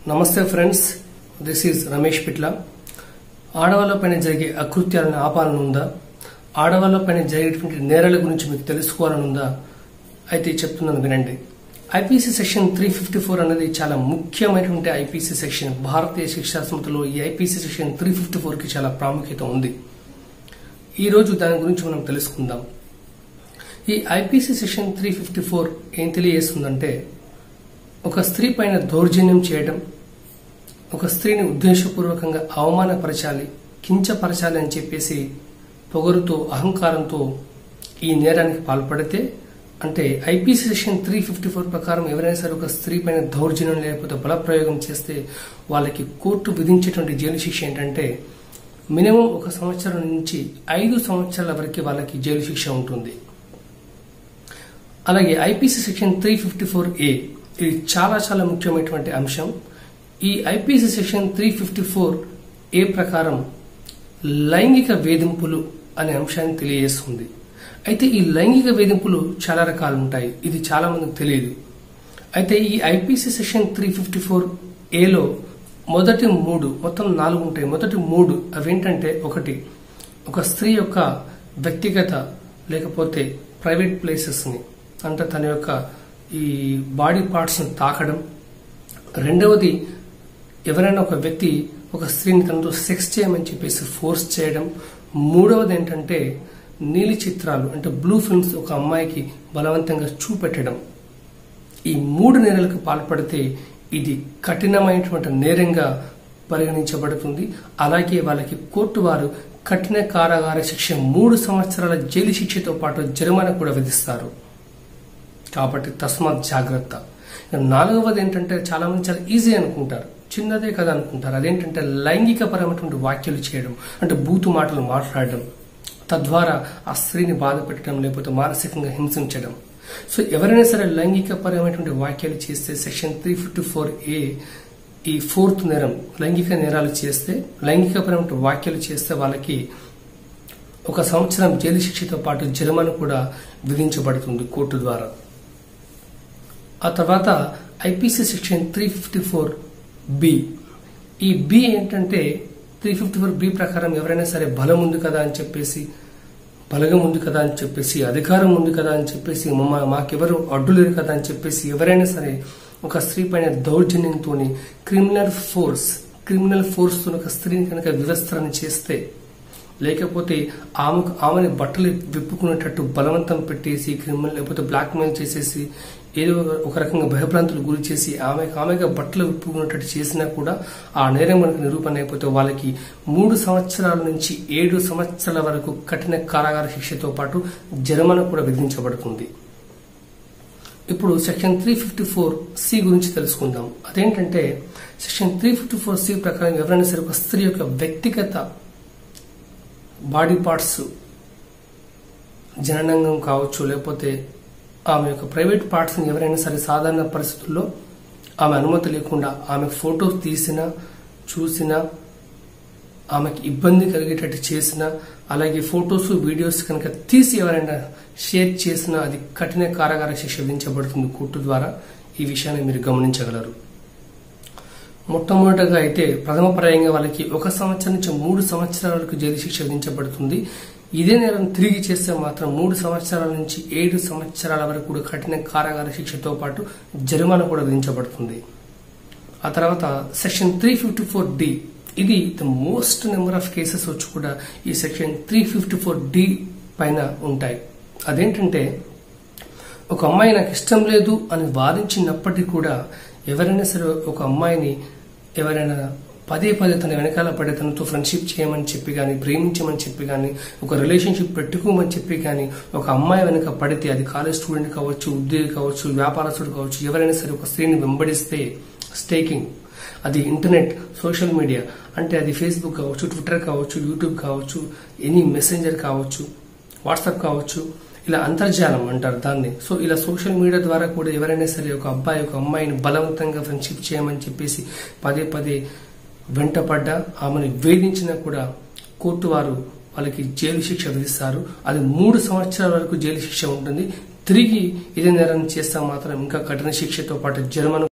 నమస్తే friends this is Ramesh Pitla ఆడవాళ్ళపైన జరిగే అకృత్యాలను ఆపాలని ఉందా ఆడవాళ్ళపైన జరిగేటువంటి నేరాల గురించి మీకు తెలుసుకోవాలని ఉందా అయితే చెప్తున్నాను వినండి IPC section three fifty four అనేది చాలా ముఖ్యమైనటువంటి ఐపీసీ సెక్షన్ భారతీయ శిక్షా సంస్థలో ఈ IPC section three fifty four కి చాలా ప్రాముఖ్యత ఉంది ఈ రోజు దాని గురించి మనం తెలుసుకుందాం ఈ IPC section three fifty four ఏం తెలియజేస్తుందంటే ఒక స్త్రీ పైన దౌర్జన్యం చేయడం ఒక స్త్రీని ఉద్దేశపూర్వకంగా అవమానపరచాలి కించపరచాలి అని చెప్పేసి పొగరుతో అహంకారంతో ఈ నేరానికి పాల్పడితే అంటే IPC section three fifty four ప్రకారం ఎవరైనా సరే ఒక స్త్రీ పైన దౌర్జన్యం లేకపోతే బలప్రయోగం చేస్తే వాళ్ళకి కోర్టు విధించేటువంటి జైలు శిక్ష ఏంటంటే మినిమం ఒక సంవత్సరం నుంచి ఐదు సంవత్సరాల వరకు వాళ్ళకి జైలు శిక్ష ఉంటుంది అలాగే IPC section three fifty four A ఇది చాలా చాలా ముఖ్యమైనటువంటి అంశం ఈ IPC section three fifty four A ప్రకారం లైంగిక వేధింపులు అనే అంశాన్ని తెలియజేస్తుంది అయితే ఈ లైంగిక వేధింపులు చాలా రకాలు ఉంటాయి ఇది చాలా మందికి తెలియదు అయితే ఈ IPC section three fifty four ఏలో మొదటి మూడు మొత్తం నాలుగు ఉంటాయి మొదటి మూడు అవేంటంటే ఒకటి ఒక స్త్రీ యొక్క వ్యక్తిగత లేకపోతే ప్రైవేట్ ప్లేసెస్ ని అంటే తన యొక్క ఈ బాడీ పార్ట్స్ ని తాకడం రెండవది ఎవరైనా ఒక వ్యక్తి ఒక స్త్రీని తనతో సెక్స్ చేయమని చెప్పేసి ఫోర్స్ చేయడం మూడవది ఏంటంటే నీలి చిత్రాలు అంటే బ్లూ ఫిల్మ్స్ ఒక అమ్మాయికి బలవంతంగా చూపెట్టడం ఈ మూడు నేరాలకు పాల్పడితే ఇది కఠినమైనటువంటి నేరంగా పరిగణించబడుతుంది అలాగే వాళ్ళకి కోర్టు వారు కఠిన కారాగార శిక్ష మూడు సంవత్సరాల జైలు శిక్షతో పాటు జరిమానా కూడా విధిస్తారు కాబట్టి తస్మాత్ జాగ్రత్త నాలుగవది ఏంటంటే చాలా మంది చాలా ఈజీ అనుకుంటారు చిన్నదే కదా అనుకుంటారు అదేంటంటే లైంగిక పరమైనటువంటి వ్యాఖ్యలు చేయడం అంటే బూతు మాటలు మాట్లాడడం తద్వారా ఆ స్త్రీని బాధ పెట్టడం లేకపోతే మానసికంగా హింసించడం సో ఎవరైనా సరే లైంగిక పరమైనటువంటి వ్యాఖ్యలు చేస్తే section three fifty four A ఈ ఫోర్త్ నేరం లైంగిక నేరాలు చేస్తే లైంగిక పరమైన వ్యాఖ్యలు చేస్తే వాళ్ళకి ఒక సంవత్సరం జైలు శిక్షతో పాటు జరిమానా కూడా విధించబడుతుంది కోర్టు ద్వారా ఆ తర్వాత IPC section three fifty four B ఈ బి ఏంటంటే త్రీ ఫిఫ్టీ ఫోర్ బి ప్రకారం ఎవరైనా సరే బలం ఉంది కదా అని చెప్పేసి బలగం ఉంది కదా అని చెప్పేసి అధికారం ఉంది కదా అని చెప్పేసి మమ్మ మాకెవరు అడ్డు లేరు కదా అని చెప్పేసి ఎవరైనా సరే ఒక స్త్రీ పైన దౌర్జన్యంతో క్రిమినల్ ఫోర్స్ క్రిమినల్ ఫోర్స్ తో ఒక స్త్రీని కనుక వివస్త్రణ చేస్తే లేకపోతే ఆమె ఆమెని బట్టలు విప్పుకునేటట్టు బలవంతం పెట్టేసి క్రిమినల్ లేకపోతే బ్లాక్ మెయిల్ చేసేసి ఏదో ఒక రకంగా భయభ్రాంతులు గురి చేసి ఆమె ఆమెగా బట్టలు విప్పుకునేటట్టు చేసినా కూడా ఆ నేరం మనకు నిరూపణ అయిపోతే వాళ్ళకి మూడు సంవత్సరాల నుంచి ఏడు సంవత్సరాల వరకు కఠిన కారాగార శిక్షతో పాటు జరిమానా కూడా విధించబడుతుంది ఇప్పుడు section three fifty four C గురించి తెలుసుకుందాం అదేంటంటే section three fifty four C ప్రకారం ఎవరైనా సరే ఒక స్త్రీ యొక్క వ్యక్తిగత బాడీ పార్ట్స్ జననంగం కావచ్చు లేకపోతే ఆమె యొక్క ప్రైవేట్ పార్ట్స్ ఎవరైనా సరే సాధారణ పరిస్థితుల్లో ఆమె అనుమతి లేకుండా ఆమె ఫోటోస్ తీసినా చూసినా ఆమెకి ఇబ్బంది కలిగేటట్టు చేసినా అలాగే ఫొటోస్ వీడియోస్ కనుక తీసి ఎవరైనా షేర్ చేసినా అది కఠిన కారాగార శిక్ష విధించబడుతుంది కోర్టు ద్వారా ఈ విషయాన్ని మీరు గమనించగలరు మొట్టమొదటగా అయితే ప్రథమ పర్యాయంగా వాళ్ళకి ఒక సంవత్సరం నుంచి మూడు సంవత్సరాల వరకు జైలు శిక్ష విధించబడుతుంది ఇదే నేరం తిరిగి చేస్తే మాత్రం మూడు సంవత్సరాల నుంచి ఏడు సంవత్సరాల వరకు కూడా కఠిన కారాగార శిక్షతో పాటు జరిమానా కూడా విధించబడుతుంది ఆ తర్వాత section three fifty four D ఇది the most number of cases వచ్చి కూడా ఈ section three fifty four D పైన ఉంటాయి అదేంటంటే ఒక అమ్మాయి నాకు ఇష్టం లేదు అని వాదించినప్పటికీ కూడా ఎవరైనా సరే ఒక అమ్మాయిని ఎవరైనా పదే పదే తన వెనకాల పడే తనతో ఫ్రెండ్షిప్ చేయమని చెప్పి కానీ ప్రేమించమని చెప్పి కానీ ఒక రిలేషన్షిప్ పెట్టుకోమని చెప్పి కానీ ఒక అమ్మాయి వెనక పడితే అది కాలేజ్ స్టూడెంట్ కావచ్చు ఉద్యోగి కావచ్చు వ్యాపారస్తుడు కావచ్చు ఎవరైనా సరే ఒక స్త్రీని వెంబడిస్తే స్టేకింగ్ అది ఇంటర్నెట్ సోషల్ మీడియా అంటే అది ఫేస్బుక్ కావచ్చు ట్విట్టర్ కావచ్చు యూట్యూబ్ కావచ్చు ఎనీ మెసెంజర్ కావచ్చు వాట్సాప్ కావచ్చు ఇలా అంతర్జాలం అంటారు దాన్ని సో ఇలా సోషల్ మీడియా ద్వారా కూడా ఎవరైనా సరే ఒక అబ్బాయి ఒక అమ్మాయిని బలవంతంగా ఫ్రెండ్షిప్ చేయమని చెప్పేసి పదే పదే వెంటపడ్డా ఆమెను వేధించినా కూడా కోర్టు వారు వాళ్ళకి జైలు శిక్ష విధిస్తారు అది మూడు సంవత్సరాల వరకు జైలు శిక్ష ఉంటుంది తిరిగి ఇదే నేరం చేస్తే మాత్రం ఇంకా కఠిన శిక్షతో పాటు జరిమానా